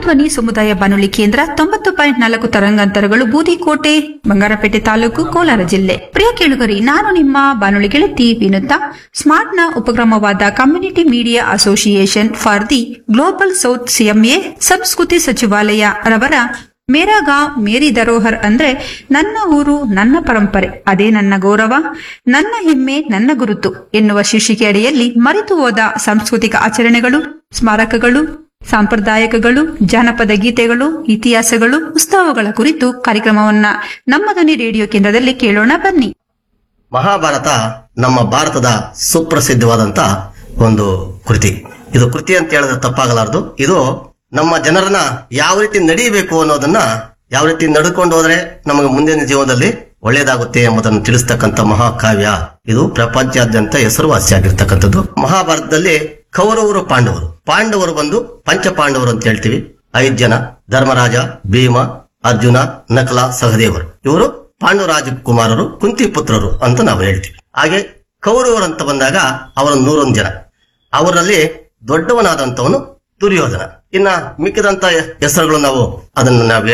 ಜನಧ್ವನಿ ಸಮುದಾಯ ಬಾನುಲಿ ಕೇಂದ್ರ ತೊಂಬತ್ತು ಪಾಯಿಂಟ್ ನಾಲ್ಕು ತರಂಗಾಂತರಗಳು ಬೂದಿಕೋಟೆ ಬಂಗಾರಪೇಟೆ ತಾಲೂಕು ಕೋಲಾರ ಜಿಲ್ಲೆ ಪ್ರಿಯ ಕೇಳುಗರಿ ನಾನು ನಿಮ್ಮ ಬಾನುಲಿ ಗೆಳತಿ ವಿನುತಾ ಸ್ಮಾರ್ಟ್ನ ಉಪಕ್ರಮವಾದ community media association for the global south CMA ಸಂಸ್ಕೃತಿ ಸಚಿವಾಲಯ ರವರ ಮೇರಾ ಗಾಂವ್ ಮೇರಿ ಧರೋಹರ್ ಅಂದ್ರೆ ನನ್ನ ಊರು ನನ್ನ ಪರಂಪರೆ ಅದೇ ನನ್ನ ಗೌರವ ನನ್ನ ಹೆಮ್ಮೆ ನನ್ನ ಗುರುತು ಎನ್ನುವ ಶೀರ್ಷಿಕೆ ಅಡಿಯಲ್ಲಿ ಮರೆತು ಹೋದ ಸಾಂಸ್ಕೃತಿಕ ಆಚರಣೆಗಳು ಸ್ಮಾರಕಗಳು ಸಾಂಪ್ರದಾಯಿಕಗಳು ಜಾನಪದ ಗೀತೆಗಳು ಇತಿಹಾಸಗಳು ಉತ್ಸವಗಳ ಕುರಿತು ಕಾರ್ಯಕ್ರಮವನ್ನ ನಮ್ಮ ಧ್ವನಿ ರೇಡಿಯೋ ಕೇಂದ್ರದಲ್ಲಿ ಕೇಳೋಣ ಬನ್ನಿ ಮಹಾಭಾರತ ನಮ್ಮ ಭಾರತದ ಸುಪ್ರಸಿದ್ಧವಾದಂತ ಒಂದು ಕೃತಿ ಇದು ಕೃತಿ ಅಂತ ಹೇಳಿದ್ರೆ ತಪ್ಪಾಗಲಾರದು ಇದು ನಮ್ಮ ಜನರನ್ನ ಯಾವ ರೀತಿ ನಡೀಬೇಕು ಅನ್ನೋದನ್ನ ಯಾವ ರೀತಿ ನಡ್ಕೊಂಡು ಹೋದ್ರೆ ನಮಗೆ ಮುಂದಿನ ಜೀವನದಲ್ಲಿ ಒಳ್ಳೇದಾಗುತ್ತೆ ಎಂಬುದನ್ನು ತಿಳಿಸ್ತಕ್ಕಂಥ ಮಹಾಕಾವ್ಯ ಇದು ಪ್ರಪಂಚಾದ್ಯಂತ ಹೆಸರುವಾಸಿಯಾಗಿರ್ತಕ್ಕಂಥದ್ದು ಮಹಾಭಾರತದಲ್ಲಿ ಕೌರವರು ಪಾಂಡವರು ಪಾಂಡವರು ಬಂದು ಪಂಚ ಪಾಂಡವರು ಅಂತ ಹೇಳ್ತೀವಿ ಐದ್ ಜನ ಧರ್ಮರಾಜ ಭೀಮ ಅರ್ಜುನ ನಕಲ ಸಹದೇವರು ಇವರು ಪಾಂಡು ರಾಜಕುಮಾರರು ಕುಂತಿ ಪುತ್ರರು ಅಂತ ನಾವು ಹೇಳ್ತೀವಿ ಹಾಗೆ ಕೌರವರು ಅಂತ ಬಂದಾಗ ಅವರ ನೂರೊಂದು ಜನ ಅವರಲ್ಲಿ ದೊಡ್ಡವನಾದಂತವನು ದುರ್ಯೋಧನ ಇನ್ನ ಮಿಕ್ಕಿದಂತ ಹೆಸರುಗಳು ನಾವು ಅದನ್ನು ನಾವು